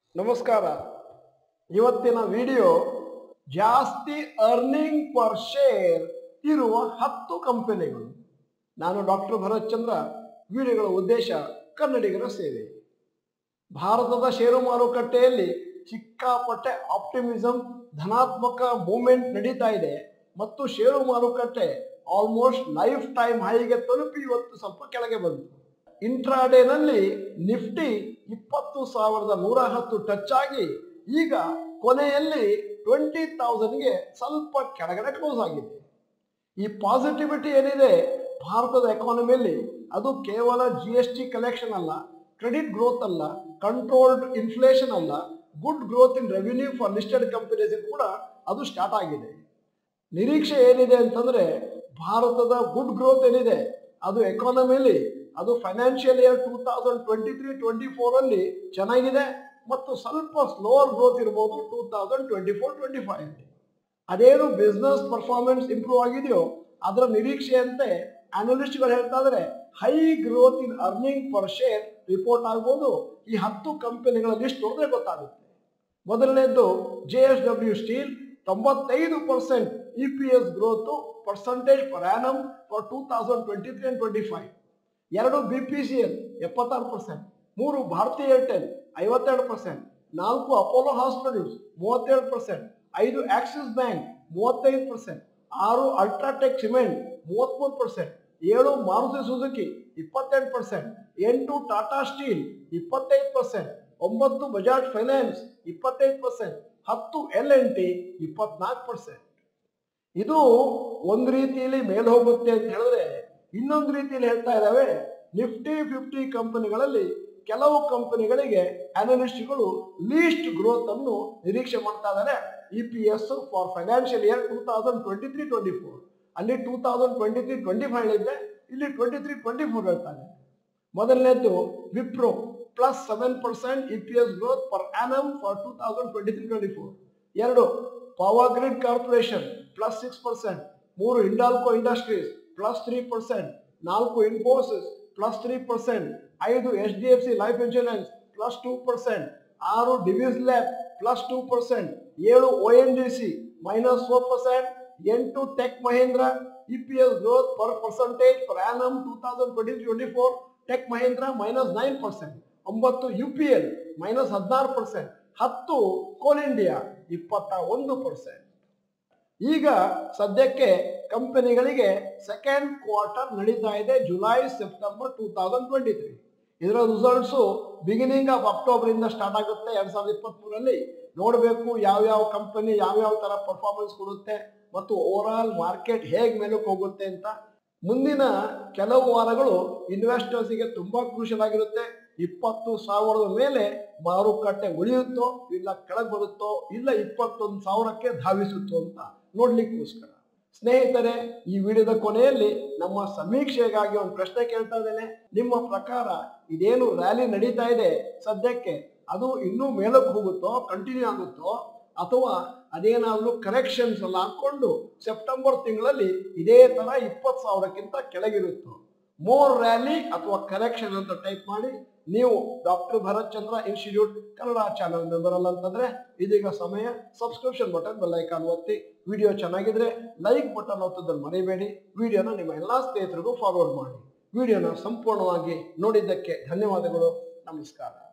ನಮಸ್ಕಾರ ಇವತ್ತಿನ ವಿಡಿಯೋ ಜಾಸ್ತಿ ಅರ್ನಿಂಗ್ ಪರ್ ಶೇರ್ ಇರುವ ಹತ್ತು ಕಂಪನಿಗಳು ನಾನು ಡಾಕ್ಟರ್ ಭರತ್ ಚಂದ್ರ ವಿಡಿಯೋಗಳ ಉದ್ದೇಶ ಕನ್ನಡಿಗರ ಸೇವೆ ಭಾರತದ ಷೇರು ಮಾರುಕಟ್ಟೆಯಲ್ಲಿ ಸಿಕ್ಕಾಪಟ್ಟೆ ಆಪ್ಟಿಮಿಸಮ್ ಧನಾತ್ಮಕ ಮೂವ್ಮೆಂಟ್ ನಡೀತಾ ಇದೆ ಮತ್ತು ಷೇರು ಮಾರುಕಟ್ಟೆ ಆಲ್ಮೋಸ್ಟ್ ಲೈಫ್ ಟೈಮ್ ಹೈಗೆ ತಲುಪಿ ಇವತ್ತು ಸ್ವಲ್ಪ ಕೆಳಗೆ ಬಂತು ಇಂಟ್ರಾಡೇನಲ್ಲಿ ನಿಫ್ಟಿ ಇಪ್ಪತ್ತು ಸಾವಿರದ ನೂರ ಹತ್ತು ಟಚ್ ಆಗಿ ಈಗ ಕೊನೆಯಲ್ಲಿ ಟ್ವೆಂಟಿ ತೌಸಂಡ್ಗೆ ಸ್ವಲ್ಪ ಕೆಳಗಡೆ ಕ್ಲೋಸ್ ಆಗಿದೆ ಈ ಪಾಸಿಟಿವಿಟಿ ಏನಿದೆ ಭಾರತದ ಎಕಾನಮಿಯಲ್ಲಿ ಅದು ಕೇವಲ ಜಿ ಎಸ್ ಟಿ ಕಲೆಕ್ಷನ್ ಅಲ್ಲ ಕ್ರೆಡಿಟ್ ಗ್ರೋತ್ ಅಲ್ಲ ಕಂಟ್ರೋಲ್ಡ್ ಇನ್ಫ್ಲೇಷನ್ ಅಲ್ಲ good growth in revenue for listed companies ಕೂಡ ಅದು ಸ್ಟಾರ್ಟ್ ಆಗಿದೆ ನಿರೀಕ್ಷೆ ಏನಿದೆ ಅಂತಂದ್ರೆ ಭಾರತದ ಗುಡ್ ಗ್ರೋತ್ ಏನಿದೆ ಅದು ಎಕಾನಮಿಲಿ ಅದು financial year two thousand twenty three twenty four ಅಲ್ಲಿ ಚೆನ್ನಾಗಿದೆ ಮತ್ತು ಸ್ವಲ್ಪ ಸ್ಲೋವರ್ ಗ್ರೋತ್ ಇರ್ಬೋದು two thousand twenty four twenty five ಅಲ್ಲಿ ಅದೇನು ಬಿಸ್ನೆಸ್ ಪರ್ಫಾರ್ಮೆನ್ಸ್ ಇಂಪ್ರೂವ್ ಆಗಿದೆಯೋ ಅದರ ನಿರೀಕ್ಷೆಯಂತೆ ಅನಲಿಸ್ಟ್ಗಳು ಹೇಳ್ತಾ ಇದ್ರೆ high growth in earning per share report ಆಗ್ಬೋದು ಈ ಹತ್ತು ಕಂಪನಿಗಳ ಲಿಸ್ಟ್ ನೋಡಿದ್ರೆ ಗೊತ್ತಾಗುತ್ತೆ ಮೊದಲನೇದ್ದು ಜೆ ಎಸ್ ಡಬ್ಲ್ಯೂ ಸ್ಟೀಲ್ ತೊಂಬತ್ತೈದು percent E P S growth percentage per annum for two thousand twenty three and twenty five ಎರಡು ಬಿ ಪಿ ಸಿ ಎಲ್ ಎಪ್ಪತ್ತಾರು ಪರ್ಸೆಂಟ್ ಮೂರು ಭಾರತಿ ಏರ್ಟೆಲ್ ಐವತ್ತೆರಡು ಪರ್ಸೆಂಟ್ ನಾಲ್ಕು ಅಪೋಲೋ ಹಾಸ್ಪಿಟಲ್ಸ್ ಮೂವತ್ತೇಳು ಪರ್ಸೆಂಟ್ ಐದು ಆಕ್ಸಿಸ್ ಬ್ಯಾಂಕ್ ಮೂವತ್ತೈದು ಪರ್ಸೆಂಟ್ ಆರು ಅಲ್ಟ್ರಾಟೆಕ್ ಸಿಮೆಂಟ್ ಮೂವತ್ಮೂರು ಪರ್ಸೆಂಟ್ ಏಳು ಮಾರುತಿ ಸುಜುಕಿ ಇಪ್ಪತ್ತೆಂಟು ಪರ್ಸೆಂಟ್ ಎಂಟು ಟಾಟಾ ಸ್ಟೀಲ್ ಇಪ್ಪತ್ತೈದು ಪರ್ಸೆಂಟ್ ಒಂಬತ್ತು ಬಜಾಜ್ ಫೈನಾನ್ಸ್ ಇಪ್ಪತ್ತೈದು ಪರ್ಸೆಂಟ್ ಹತ್ತು ಎಲ್ ಎನ್ ಟಿ ಇಪ್ಪತ್ನಾಲ್ಕು ಪರ್ಸೆಂಟ್ ಇದು ಒಂದು ರೀತಿಯಲ್ಲಿ ಮೇಲೆ ಹೋಗುತ್ತೆ ಅಂತ ಹೇಳಿದ್ರೆ ಇನ್ನೊಂದು ರೀತಿಯಲ್ಲಿ ಹೇಳ್ತಾ ಇದ್ದಾವೆ ನಿಫ್ಟಿ ಫಿಫ್ಟಿ ಕಂಪನಿಗಳಲ್ಲಿ ಕೆಲವು ಕಂಪನಿಗಳಿಗೆ ಅನಲಿಸ್ಟ್ಗಳು ಲೀಸ್ಟ್ ಗ್ರೋತ್ ಅನ್ನು ನಿರೀಕ್ಷೆ ಮಾಡ್ತಾ ಇದ್ದಾರೆ E P S for financial year two thousand twenty three twenty four ಅಲ್ಲಿ two thousand twenty three twenty five ಇದೆ ಇಲ್ಲಿ ಟ್ವೆಂಟಿ ತ್ರೀ ಟ್ವೆಂಟಿ ಫೋರ್ ಹೇಳ್ತಾರೆ ಮೊದಲನೇದು Wipro plus seven percent E P S growth per annum for two thousand twenty three twenty four ಎರಡು Power Grid Corporation plus six percent ಮೂರು Hindalco Industries plus three percent ನಾಲ್ಕು Infosys plus three percent ಐದು H D F C life insurance plus two percent ಆರು Divi's lab plus two percent ಏಳು O N G C minus four percent ಎಂಟು Tech Mahindra E P S growth per percentage per annum two thousand twenty twenty four Tech Mahindra minus nine percent ಒಂಬತ್ತು U P L minus ಹದಿನಾರು percent ಹತ್ತು Coal India ಇಪ್ಪತ್ತ ಒಂದು percent ಈಗ ಸದ್ಯಕ್ಕೆ ಕಂಪನಿಗಳಿಗೆ ಸೆಕೆಂಡ್ ಕ್ವಾರ್ಟರ್ ನಡೀತಾ ಇದೆ July September two thousand twenty three ಇದರ ರಿಸಲ್ಟ್ಸು ಬಿಗಿನಿಂಗ್ ಆಫ್ ಅಕ್ಟೋಬರ್ ಇಂದ ಸ್ಟಾರ್ಟ್ ಆಗುತ್ತೆ ಎರಡ್ ಸಾವಿರದ ಇಪ್ಪತ್ತ್ ಮೂರಲ್ಲಿ ನೋಡಬೇಕು ಯಾವ್ಯಾವ ಕಂಪನಿ ಯಾವ್ಯಾವ ತರ ಪರ್ಫಾರ್ಮೆನ್ಸ್ ಕೊಡುತ್ತೆ ಮತ್ತು ಓವರ್ ಆಲ್ ಮಾರ್ಕೆಟ್ ಹೇಗೆ ಮೇಲಕ್ಕೆ ಹೋಗುತ್ತೆ ಅಂತ ಮುಂದಿನ ಕೆಲವು ವಾರಗಳು ಇನ್ವೆಸ್ಟರ್ಸ್ಗೆ ತುಂಬಾ ಕ್ರೂಷಲ್ ಆಗಿರುತ್ತೆ ಇಪ್ಪತ್ತು ಸಾವಿರದ ಮೇಲೆ ಮಾರುಕಟ್ಟೆ ಉಳಿಯುತ್ತೋ ಇಲ್ಲ ಕೆಳಗೆ ಬರುತ್ತೋ ಇಲ್ಲ ಇಪ್ಪತ್ತೊಂದು ಸಾವಿರಕ್ಕೆ ಧಾವಿಸುತ್ತೋ ಅಂತ ನೋಡ್ಲಿಕ್ಕೋಸ್ಕರ ಸ್ನೇಹಿತರೆ ಈ ವಿಡಿಯೋದ ಕೊನೆಯಲ್ಲಿ ನಮ್ಮ ಸಮೀಕ್ಷೆಗಾಗಿ ಒಂದು ಪ್ರಶ್ನೆ ಕೇಳ್ತಾ ಇದ್ದೇನೆ ನಿಮ್ಮ ಪ್ರಕಾರ ಇದೇನು ರ್ಯಾಲಿ ನಡೀತಾ ಇದೆ ಸದ್ಯಕ್ಕೆ ಅದು ಇನ್ನೂ ಮೇಲಕ್ಕೆ ಹೋಗುತ್ತೋ ಕಂಟಿನ್ಯೂ ಆಗುತ್ತೋ ಅಥವಾ ಅದೇನಾದ್ರೂ ಕರೆಕ್ಷನ್ಸ್ ಎಲ್ಲ ಹಾಕೊಂಡು ಸೆಪ್ಟೆಂಬರ್ ತಿಂಗಳಲ್ಲಿ ಇದೇ ತರ ಇಪ್ಪತ್ತು ಸಾವಿರಕ್ಕಿಂತ ಕೆಳಗಿರುತ್ತೋ ಮೋರ್ ರ್ಯಾಲಿ ಅಥವಾ ಕರೆಕ್ಷನ್ ಅಂತ ಟೈಪ್ ಮಾಡಿ ನೀವು doctor Bharat Chandra institute Kannada channel member ಅಲ್ಲ ಅಂತಂದ್ರೆ ಇದೀಗ ಸಮಯ ಸಬ್ಸ್ಕ್ರಿಪ್ಷನ್ ಬಟನ್ ಬೆಲ್ ಐಕಾನ್ ಒತ್ತಿ ವಿಡಿಯೋ ಚೆನ್ನಾಗಿದ್ರೆ ಲೈಕ್ ಬಟನ್ ಒತ್ತೋದನ್ನು ಮರಿಬೇಡಿ ವಿಡಿಯೋನ ನಿಮ್ಮ ಎಲ್ಲಾ ಸ್ನೇಹಿತರಿಗೂ ಫಾರ್ವರ್ಡ್ ಮಾಡಿ ವಿಡಿಯೋನ ಸಂಪೂರ್ಣವಾಗಿ ನೋಡಿದ್ದಕ್ಕೆ ಧನ್ಯವಾದಗಳು ನಮಸ್ಕಾರ